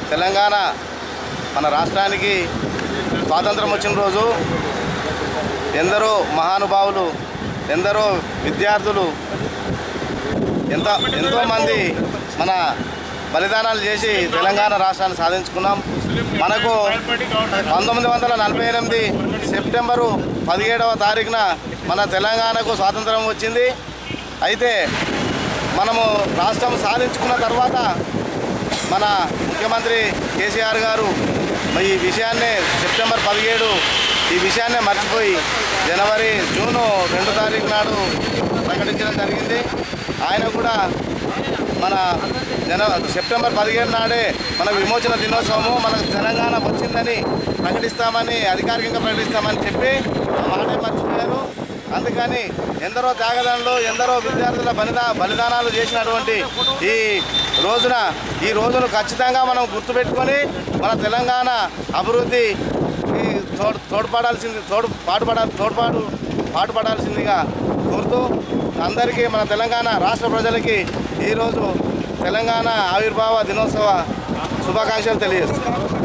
తెలంగాణ మన రాష్ట్రానికి స్వాతంత్రం వచ్చిన రోజు ఎందరో మహానుభావులు ఎందరో విద్యార్థులు ఎంత ఎంతోమంది మన బలిదానాలు చేసి తెలంగాణ రాష్ట్రాన్ని సాధించుకున్నాం మనకు పంతొమ్మిది వందల నలభై ఎనిమిది సెప్టెంబరు పదిహేడవ తారీఖున మన తెలంగాణకు స్వాతంత్రం వచ్చింది అయితే మనము రాష్ట్రం సాధించుకున్న తర్వాత మన ముఖ్యమంత్రి కేసీఆర్ గారు ఈ విషయాన్నే సెప్టెంబర్ పదిహేడు ఈ విషయాన్నే మర్చిపోయి జనవరి జూను రెండు తారీఖు నాడు ప్రకటించడం జరిగింది ఆయన కూడా మన జన సెప్టెంబర్ పదిహేడు నాడే మన విమోచన దినోత్సవము మనకు తెలంగాణ వచ్చిందని ప్రకటిస్తామని అధికారికంగా ప్రకటిస్తామని చెప్పి ఆ మాటే మర్చిపోయారు అందుకని ఎందరో త్యాగదానులు ఎందరో విద్యార్థుల బలిదా బలిదానాలు చేసినటువంటి ఈ రోజున ఈ రోజును ఖచ్చితంగా మనం గుర్తుపెట్టుకొని మన తెలంగాణ అభివృద్ధి ఈ తోడ్ తోడ్పడాల్సింది తోడు పాటుపడ తోడ్పాటు పాటుపడాల్సిందిగా కోరుతూ అందరికీ మన తెలంగాణ రాష్ట్ర ప్రజలకి ఈరోజు తెలంగాణ ఆవిర్భావ దినోత్సవ శుభాకాంక్షలు తెలియజేస్తున్నాను